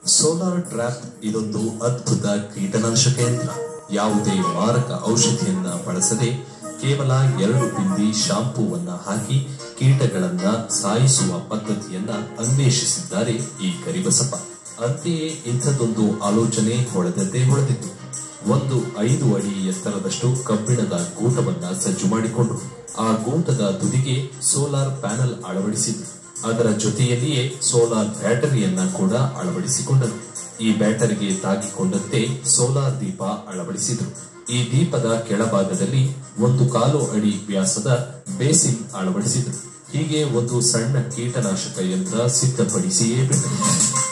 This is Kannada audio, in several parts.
ಸೋಲಾರ್ ಟ್ರ್ಯಾಪ್ ಇದೊಂದು ಅದ್ಭುತ ಕೀಟನಾಶಕ ಯಂತ್ರ ಯಾವುದೇ ಮಾರಕ ಔಷಧಿಯನ್ನ ಬಳಸದೆ ಕೇವಲ ಎರಡು ಬಿಂದಿ ಶಾಂಪೂವನ್ನ ಹಾಕಿ ಕೀಟಗಳನ್ನ ಸಾಯಿಸುವ ಪದ್ಧತಿಯನ್ನ ಅನ್ವೇಷಿಸಿದ್ದಾರೆ ಈ ಕರಿಬಸಪ್ಪ ಅಂತೆಯೇ ಇಂಥದ್ದೊಂದು ಆಲೋಚನೆ ಹೊಳೆದದ್ದೇ ಹೊಳೆದಿತ್ತು ಒಂದು ಐದು ಅಡಿ ಎತ್ತರದಷ್ಟು ಕಬ್ಬಿಣದ ಗೂಟವನ್ನ ಸಜ್ಜು ಮಾಡಿಕೊಂಡ್ರು ಆ ಗೂಟದ ತುದಿಗೆ ಸೋಲಾರ್ ಪ್ಯಾನೆಲ್ ಅಳವಡಿಸಿದ್ರು ಅದರ ಜೊತೆಯಲ್ಲಿಯೇ ಸೋಲಾರ್ ಬ್ಯಾಟರಿಯನ್ನ ಕೂಡ ಅಳವಡಿಸಿಕೊಂಡರು ಈ ಬ್ಯಾಟರಿಗೆ ತಾಗಿಕೊಂಡಂತೆ ಸೋಲಾರ್ ದೀಪ ಅಳವಡಿಸಿದ್ರು ಈ ದೀಪದ ಕೆಳಭಾಗದಲ್ಲಿ ಒಂದು ಕಾಲು ಅಡಿ ವ್ಯಾಸದ ಬೇಸಿನ್ ಅಳವಡಿಸಿದ್ರು ಹೀಗೆ ಒಂದು ಸಣ್ಣ ಕೀಟನಾಶಕ ಯಂತ್ರ ಸಿದ್ಧಪಡಿಸಿಯೇ ಬಿಟ್ಟರು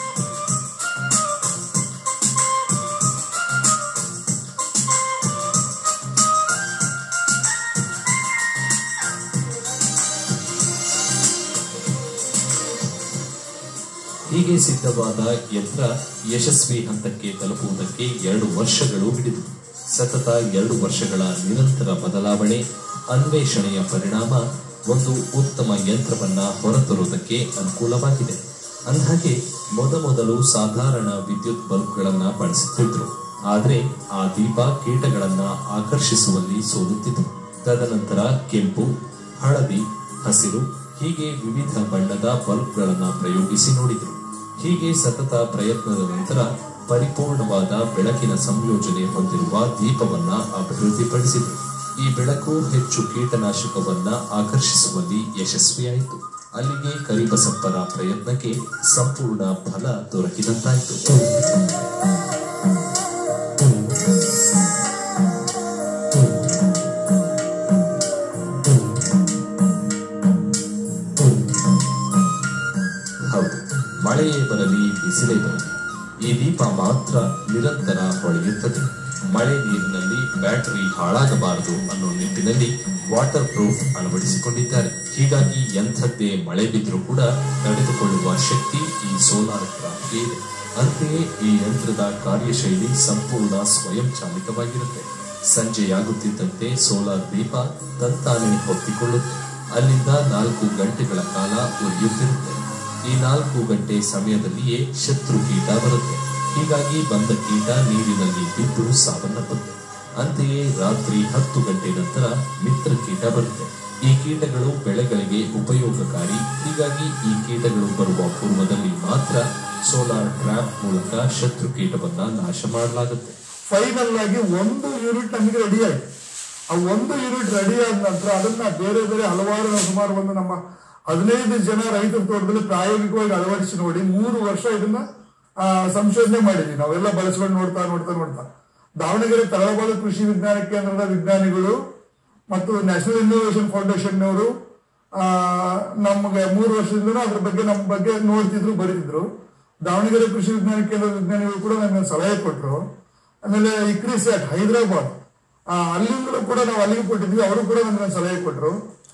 ಹೀಗೆ ಸಿದ್ಧವಾದ ಯಂತ್ರ ಯಶಸ್ವಿ ಹಂತಕ್ಕೆ ತಲುಪುವುದಕ್ಕೆ ಎರಡು ವರ್ಷಗಳು ಹಿಡಿದು ಸತತ ಎರಡು ವರ್ಷಗಳ ನಿರಂತರ ಬದಲಾವಣೆ ಅನ್ವೇಷಣೆಯ ಪರಿಣಾಮ ಒಂದು ಉತ್ತಮ ಯಂತ್ರವನ್ನ ಹೊರತರುವುದಕ್ಕೆ ಅನುಕೂಲವಾಗಿದೆ ಅಂದಹಾಗೆ ಮೊದಮೊದಲು ಸಾಧಾರಣ ವಿದ್ಯುತ್ ಬಲ್ಬ್ಗಳನ್ನ ಬಳಸುತ್ತಿದ್ರು ಆದ್ರೆ ಆ ದೀಪ ಕೀಟಗಳನ್ನ ಆಕರ್ಷಿಸುವಲ್ಲಿ ಸೋಲುತ್ತಿತ್ತು ತದನಂತರ ಕೆಂಪು ಹಳದಿ ಹಸಿರು ಹೀಗೆ ವಿವಿಧ ಬಣ್ಣದ ಬಲ್ಬ್ಗಳನ್ನ ಪ್ರಯೋಗಿಸಿ ನೋಡಿದ್ರು ಹೀಗೆ ಸತತ ಪ್ರಯತ್ನದ ನಂತರ ಪರಿಪೂರ್ಣವಾದ ಬೆಳಕಿನ ಸಂಯೋಜನೆ ಹೊಂದಿರುವ ದೀಪವನ್ನ ಅಭಿವೃದ್ಧಿಪಡಿಸಿದ್ರು ಈ ಬೆಳಕು ಹೆಚ್ಚು ಕೀಟನಾಶಕವನ್ನ ಆಕರ್ಷಿಸುವಲ್ಲಿ ಯಶಸ್ವಿಯಾಯಿತು ಅಲ್ಲಿಗೆ ಕರಿಬಸಪ್ಪರ ಪ್ರಯತ್ನಕ್ಕೆ ಸಂಪೂರ್ಣ ಫಲ ದೊರಕಿದಂತಾಯಿತು ಹೌದು ಮಳೆಯೇ ಬರಲಿ ಬಿಸಿಲೇ ಬರಲಿ ಈ ದೀಪ ಮಾತ್ರ ನಿರಂತರ ಹೊಳೆಯುತ್ತದೆ ಮಳೆ ನೀರಿನಲ್ಲಿ ಬ್ಯಾಟರಿ ಹಾಳಾಗಬಾರದು ಅನ್ನೋ ನಿಟ್ಟಿನಲ್ಲಿ ವಾಟರ್ ಪ್ರೂಫ್ ಅಳವಡಿಸಿಕೊಂಡಿದ್ದಾರೆ ಹೀಗಾಗಿ ಎಂಥದ್ದೇ ಮಳೆ ಬಿದ್ದರೂ ಕೂಡ ತಡೆದುಕೊಳ್ಳುವ ಶಕ್ತಿ ಈ ಸೋಲಾರ್ ಕ್ರಾಫ್ಟ್ಗೆ ಇದೆ ಅಂತೆಯೇ ಈ ಯಂತ್ರದ ಕಾರ್ಯಶೈಲಿ ಸಂಪೂರ್ಣ ಸ್ವಯಂ ಚಾಲಿತವಾಗಿರುತ್ತೆ ಸಂಜೆಯಾಗುತ್ತಿದ್ದಂತೆ ಸೋಲಾರ್ ದೀಪ ತಂತಾನೆ ಹೊತ್ತಿಕೊಳ್ಳುತ್ತೆ ಅಲ್ಲಿಂದ ನಾಲ್ಕು ಗಂಟೆಗಳ ಕಾಲ ಉರಿಯುತ್ತಿರುತ್ತೆ ಈ ನಾಲ್ಕು ಗಂಟೆ ಸಮಯದಲ್ಲಿಯೇ ಶತ್ರು ಕೀಟ ಬರುತ್ತೆ ಹೀಗಾಗಿ ಬಂದ ಕೀಟ ನೀರಿನಲ್ಲಿ ಬಿದ್ದು ಸಾವನ್ನಪ್ಪುತ್ತೆ ಅಂತೆಯೇ ರಾತ್ರಿ ಹತ್ತು ಗಂಟೆ ನಂತರ ಮಿತ್ರ ಕೀಟ ಬರುತ್ತೆ ಈ ಕೀಟಗಳು ಬೆಳೆಗಳಿಗೆ ಉಪಯೋಗಕಾರಿ ಹೀಗಾಗಿ ಈ ಕೀಟಗಳು ಬರುವ ಪೂರ್ವದಲ್ಲಿ ಮಾತ್ರ ಸೋಲಾರ್ ಟ್ರ್ಯಾಪ್ ಮೂಲಕ ಶತ್ರು ಕೀಟವನ್ನ ನಾಶ ಮಾಡಲಾಗುತ್ತೆ ಫೈನಲ್ ಆಗಿ ಒಂದು ಯೂನಿಟ್ ನಮಗೆ ರೆಡಿ ಆಯ್ತು ಆ ಒಂದು ಯೂನಿಟ್ ರೆಡಿ ಆದ ನಂತರ ಅದನ್ನ ಬೇರೆ ಬೇರೆ ಹಲವಾರು ಸುಮಾರು ಒಂದು ನಮ್ಮ ಹದಿನೈದು ಜನ ರೈತರ ತೋಟದಲ್ಲಿ ಪ್ರಾಯೋಗಿಕವಾಗಿ ಅಳವಡಿಸಿ ನೋಡಿ ಮೂರು ವರ್ಷ ಇದನ್ನ ಆ, ಸಂಶೋಧನೆ ಮಾಡಿದ್ವಿ ನಾವೆಲ್ಲ ಬಳಸ್ಕೊಂಡು ನೋಡ್ತಾ ನೋಡ್ತಾ ನೋಡ್ತಾ ದಾವಣಗೆರೆ ತಳಬಾಳು ಕೃಷಿ ವಿಜ್ಞಾನ ಕೇಂದ್ರದ ವಿಜ್ಞಾನಿಗಳು ಮತ್ತು ನ್ಯಾಷನಲ್ ಇನ್ನೋವೇಷನ್ ಫೌಂಡೇಶನ್ನವರು ನಮಗೆ ಮೂರು ವರ್ಷದಿಂದಲೂ ಅದ್ರ ಬಗ್ಗೆ ನಮ್ಮ ಬಗ್ಗೆ ನೋಡ್ತಿದ್ರು ಬರೀತಿದ್ರು ದಾವಣಗೆರೆ ಕೃಷಿ ವಿಜ್ಞಾನ ಕೇಂದ್ರದ ವಿಜ್ಞಾನಿಗಳು ಕೂಡ ನಮಗೆ ಸಲಹೆ ಕೊಟ್ಟರು ಆಮೇಲೆ ಇಕ್ರಿಸ್ಯಾಟ್ ಹೈದರಾಬಾದ್ ಆ, ಅಲ್ಲಿಂದಲೂ ಕೂಡ ನಾವು ಅಲ್ಲಿಗೆ ಕೊಟ್ಟಿದ್ವಿ ಅವರು ಕೂಡ ನಮಗೆ ಸಲಹೆ ಕೊಟ್ಟರು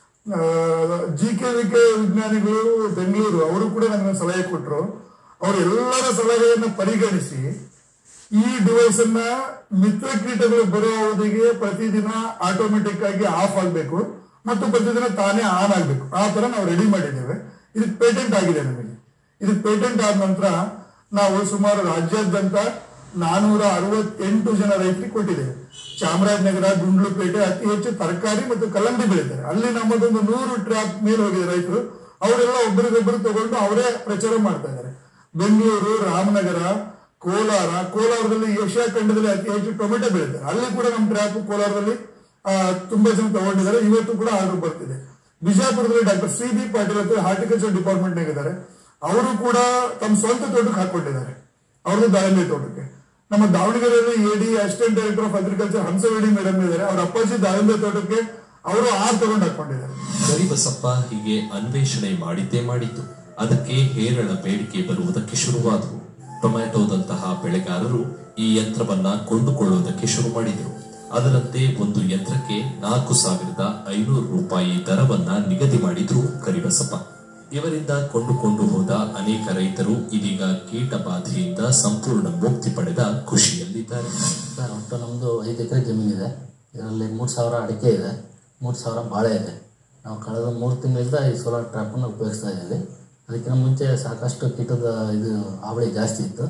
ಜಿ ಕೆ ವಿ ಕೆ ವಿಜ್ಞಾನಿಗಳು ಬೆಂಗಳೂರು ಅವರು ಕೂಡ ನನಗೆ ಸಲಹೆ ಕೊಟ್ಟರು ಅವರೆಲ್ಲರ ಸಲಹೆಯನ್ನು ಪರಿಗಣಿಸಿ ಈ ಡಿವೈಸ್ ಅನ್ನ ಮಿತ್ರ ಕೀಟಗಳು ಬರೋ ಅವಧಿಗೆ ಪ್ರತಿದಿನ ಆಟೋಮೆಟಿಕ್ ಆಗಿ ಆಫ್ ಆಗಬೇಕು ಮತ್ತು ಪ್ರತಿದಿನ ತಾನೇ ಆನ್ ಆಗಬೇಕು ಆ ತರ ನಾವು ರೆಡಿ ಮಾಡಿದ್ದೇವೆ ಇದಕ್ಕೆ ಪೇಟೆಂಟ್ ಆಗಿದೆ ನಮಗೆ ಇದಕ್ಕೆ ಪೇಟೆಂಟ್ ಆದ ನಂತರ ನಾವು ಸುಮಾರು ರಾಜ್ಯಾದ್ಯಂತ ನಾನೂರ ಅರವತ್ತೆಂಟು ಜನ ರೈತರಿಗೆ ಕೊಟ್ಟಿದ್ದೇವೆ ಚಾಮರಾಜನಗರ ಗುಂಡ್ಲುಪೇಟೆ ಅತಿ ಹೆಚ್ಚು ತರಕಾರಿ ಮತ್ತು ಕಲ್ಲಂಗಡಿ ಬೆಳೀತಾರೆ ಅಲ್ಲಿ ನಮ್ಮದೊಂದು ನೂರು ಟ್ರ್ಯಾಪ್ ಮೇಲೆ ಹೋಗಿದೆ ರೈತರು ಅವರೆಲ್ಲ ಒಬ್ಬರಿಗೊಬ್ಬರು ತಗೊಂಡು ಅವರೇ ಪ್ರಚಾರ ಮಾಡ್ತಾ ಇದ್ದಾರೆ ಬೆಂಗಳೂರು ರಾಮನಗರ ಕೋಲಾರ ಕೋಲಾರದಲ್ಲಿ ಏಷ್ಯಾ ಖಂಡದಲ್ಲಿ ಅತಿ ಹೆಚ್ಚು ಟೊಮೆಟೊ ಬೆಳೀತಾರೆ ಅಲ್ಲಿ ಕೂಡ ನಮ್ಮ ಟ್ರ್ಯಾಪ್ ಕೋಲಾರದಲ್ಲಿ ಆ, ತುಂಬಾ ಜನ ತಗೊಂಡಿದ್ದಾರೆ ಇವತ್ತು ಕೂಡ ಆರ್ಡರ್ ಬರ್ತಿದೆ ಬಿಜಾಪುರದಲ್ಲಿ ಡಾಕ್ಟರ್ ಸಿ ಬಿ ಪಾಟೀಲ್ ಅಂತ ಹಾರ್ಟಿಕಲ್ಚರ್ ಡಿಪಾರ್ಟ್ಮೆಂಟ್ ಇದ್ದಾರೆ ಅವರು ಕೂಡ ತಮ್ಮ ಸ್ವಂತ ತೋಟಕ್ಕೆ ಹಾಕೊಂಡಿದ್ದಾರೆ ಅವ್ರದ್ದು ದಾಳಿಂಬೆ ತೋಟಕ್ಕೆ ನಮ್ಮ ದಾವಣಗೆರೆಯಲ್ಲಿ AD assistant director of agriculture ಹಂಸವೇಡಿ ಮೇಡಮ್ ಇದ್ದಾರೆ ಅವ್ರ ಅಪ್ಪಾಜಿ ದಾಳಿಂಬೆ ತೋಟಕ್ಕೆ ಅವರು ಆರ್ ತಗೊಂಡು ಹಾಕೊಂಡಿದ್ದಾರೆ ಕರಿಬಸಪ್ಪ ಹೀಗೆ ಅನ್ವೇಷಣೆ ಮಾಡಿದ್ದೇ ಮಾಡಿದ್ದು ಅದಕ್ಕೆ ಹೇರಳ ಬೇಡಿಕೆ ಬರುವುದಕ್ಕೆ ಶುರುವಾದವು ಟೊಮ್ಯಾಟೋದಂತಹ ಬೆಳೆಗಾರರು ಈ ಯಂತ್ರವನ್ನ ಕೊಂಡುಕೊಳ್ಳುವುದಕ್ಕೆ ಶುರು ಮಾಡಿದರು ಅದರಂತೆ ಒಂದು ಯಂತ್ರಕ್ಕೆ ನಾಲ್ಕು ಸಾವಿರದ ಐನೂರು ರೂಪಾಯಿ ದರವನ್ನ ನಿಗದಿ ಮಾಡಿದ್ರು ಕರಿಬಸಪ್ಪ ಇವರಿಂದ ಕೊಂಡುಕೊಂಡು ಹೋದ ಅನೇಕ ರೈತರು ಇದೀಗ ಕೀಟ ಬಾಧೆಯಿಂದ ಸಂಪೂರ್ಣ ಮುಕ್ತಿ ಪಡೆದ ಖುಷಿಯಲ್ಲಿದ್ದಾರೆ ಸರ್ ಒಟ್ಟು ನಮ್ಮದು ಐದು ಎಕರೆ ಜಮೀನಿದೆ ಇದರಲ್ಲಿ ಮೂರು ಸಾವಿರ ಅಡಿಕೆ ಇದೆ ಮೂರು ಸಾವಿರ ಬಾಳೆ ಇದೆ ನಾವು ಕಳೆದ ಮೂರು ತಿಂಗಳಿಂದ ಈ ಸೋಲಾರ್ ಟ್ರ್ಯಾಪನ್ನು ಉಪಯೋಗಿಸ್ತಾ ಇದ್ದೀವಿ ಅದಕ್ಕಿಂತ ಮುಂಚೆ ಸಾಕಷ್ಟು ಕೀಟದ ಇದು ಹಾವಳಿ ಜಾಸ್ತಿ ಇತ್ತು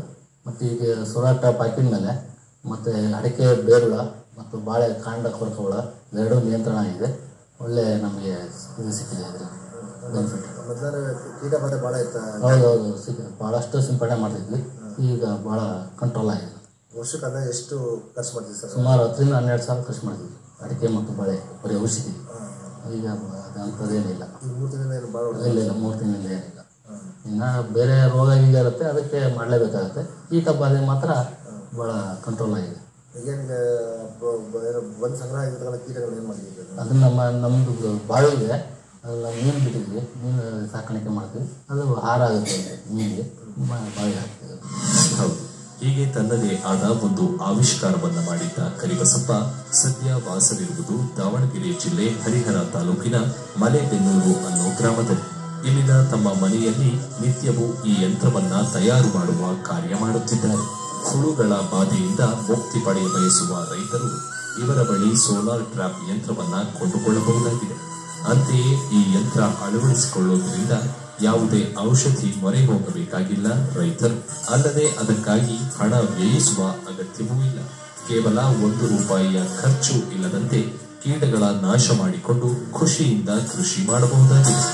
ಮತ್ತು ಈಗ ಸೋಲಾರ್ ಟಾಪ್ ಹಾಕಿದ ಮೇಲೆ ಮತ್ತು ಅಡಿಕೆ ಬೇರುಳ ಮತ್ತು ಬಾಳೆ ಕಾಂಡ ಕೊರಕ ಹುಳ ಎರಡೂ ನಿಯಂತ್ರಣ ಆಗಿದೆ ಒಳ್ಳೆ ನಮಗೆ ಇದು ಸಿಕ್ಕಿದೆ ಇದರ ಬೆನಿಫಿಟ್ ಮೊದಲೇ ಕೀಟ ಬಾಧೆ ಭಾಳ ಇತ್ತ ಹೌದೌದು ಸಿಕ್ಕ ಭಾಳಷ್ಟು ಸಿಂಪಡಣೆ ಮಾಡ್ತಿದ್ವಿ ಈಗ ಭಾಳ ಕಂಟ್ರೋಲ್ ಆಗಿದೆ ವರ್ಷಕ್ಕೆ ಅಂದಾಜು ಎಷ್ಟು ಖರ್ಚು ಮಾಡ್ತೀವಿ ಸರ್ ಸುಮಾರು ಹತ್ತರಿಂದ ಹನ್ನೆರಡು ಸಾವಿರ ಖರ್ಚು ಮಾಡ್ತಿದ್ವಿ ಅಡಿಕೆ ಮತ್ತು ಬಾಳೆ ಬರೀ ಔಷಧಿ ಈಗ ಅದು ಅಂಥದ್ದೇನಿಲ್ಲ ಈ ಮೂರು ತಿಂಗಳಿಂದ ಏನು ಭಾಳ ಇಲ್ಲ ಇಲ್ಲ ಮೂರು ತಿಂಗಳಿಂದ ಏನಿಲ್ಲ ಇನ್ನು ಬೇರೆ ರೋಗ ಈಗ ಇರುತ್ತೆ ಅದಕ್ಕೆ ಮಾಡಲೇಬೇಕಾಗುತ್ತೆ ಕೀಟ ಬಾಧೆ ಮಾತ್ರ ಭಾಳ ಕಂಟ್ರೋಲ್ ಆಗಿದೆ ಈಗೇನಿಗೆ ಬಂದು ಸಂಗ್ರಹ ಆಗಿರ್ತಕ್ಕಂಥ ಕೀಟಗಳನ್ನ ಏನು ಮಾಡಿದ್ದೀವಿ ಅದು ನಮ್ಮ ನಮ್ಮದು ಬಾವಿ ಇದೆ ಅದು ನಾವು ಮೀನು ಬಿಟ್ಟಿದ್ವಿ ಮೀನು ಸಾಕಾಣಿಕೆ ಮಾಡ್ತೀವಿ ಅದು ಆಹಾರ ಆಗುತ್ತೆ ಅದು ಮೀನಿಗೆ ಬಾ- ಬಾವಿ ಹಾಕ್ತೀವಿ ಹೌದು ಹೀಗೆ ತನ್ನದೇ ಆದ ಒಂದು ಆವಿಷ್ಕಾರವನ್ನ ಮಾಡಿದ್ದ ಕರಿಬಸಪ್ಪ ಸದ್ಯ ವಾಸವಿರುವುದು ದಾವಣಗೆರೆ ಜಿಲ್ಲೆ ಹರಿಹರ ತಾಲೂಕಿನ ಮಲೆಬೆನ್ನೂರು ಅನ್ನೋ ಗ್ರಾಮದಲ್ಲಿ ಇಲ್ಲಿನ ತಮ್ಮ ಮನೆಯಲ್ಲಿ ನಿತ್ಯವೂ ಈ ಯಂತ್ರವನ್ನ ತಯಾರು ಮಾಡುವ ಕಾರ್ಯ ಮಾಡುತ್ತಿದ್ದಾರೆ ಹುಳುಗಳ ಬಾಧೆಯಿಂದ ಮುಕ್ತಿ ಪಡೆಯ ಬಯಸುವ ರೈತರು ಇವರ ಬಳಿ ಸೋಲಾರ್ ಟ್ರ್ಯಾಪ್ ಯಂತ್ರವನ್ನ ಕೊಂಡುಕೊಳ್ಳಬಹುದಾಗಿದೆ ಅಂತೆಯೇ ಈ ಯಂತ್ರ ಅಳವಡಿಸಿಕೊಳ್ಳುವುದರಿಂದ ಯಾವುದೇ ಔಷಧಿ ಮೊರೆ ಹೋಗಬೇಕಾಗಿಲ್ಲ ರೈತರು ಅಲ್ಲದೆ ಅದಕ್ಕಾಗಿ ಹಣ ವ್ಯಯಿಸುವ ಅಗತ್ಯವೂ ಇಲ್ಲ ಕೇವಲ ಒಂದು ರೂಪಾಯಿಯ ಖರ್ಚು ಇಲ್ಲದಂತೆ ಕೀಟಗಳ ನಾಶ ಮಾಡಿಕೊಂಡು ಖುಷಿಯಿಂದ ಕೃಷಿ ಮಾಡಬಹುದಾಗಿದೆ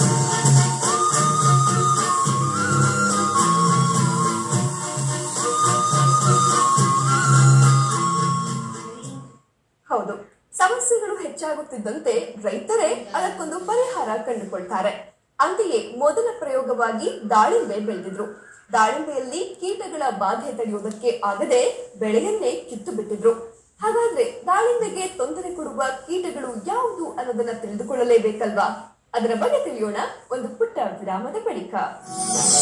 ಹೌದು ಸಮಸ್ಯೆಗಳು ಹೆಚ್ಚಾಗುತ್ತಿದ್ದಂತೆ ರೈತರೇ ಅದಕ್ಕೊಂದು ಪರಿಹಾರ ಕಂಡುಕೊಳ್ತಾರೆ ಅಂತೆಯೇ ಮೊದಲ ಪ್ರಯೋಗವಾಗಿ ದಾಳಿಂಬೆ ಬೆಳೆದಿದ್ರು ದಾಳಿಂಬೆಯಲ್ಲಿ ಕೀಟಗಳ ಬಾಧೆ ತಡೆಯುವುದಕ್ಕೆ ಆಗದೆ ಬೆಳೆಯನ್ನೇ ಕಿತ್ತು ಬಿಟ್ಟಿದ್ರು ಹಾಗಾದ್ರೆ ದಾಳಿಂಬೆಗೆ ತೊಂದರೆ ಕೊಡುವ ಕೀಟಗಳು ಯಾವುದು ಅನ್ನೋದನ್ನ ತಿಳಿದುಕೊಳ್ಳಲೇಬೇಕಲ್ವಾ ಅದರ ಬಗ್ಗೆ ತಿಳಿಯೋಣ ಒಂದು ಪುಟ್ಟ ವಿರಾಮದ ಬಳಿಕ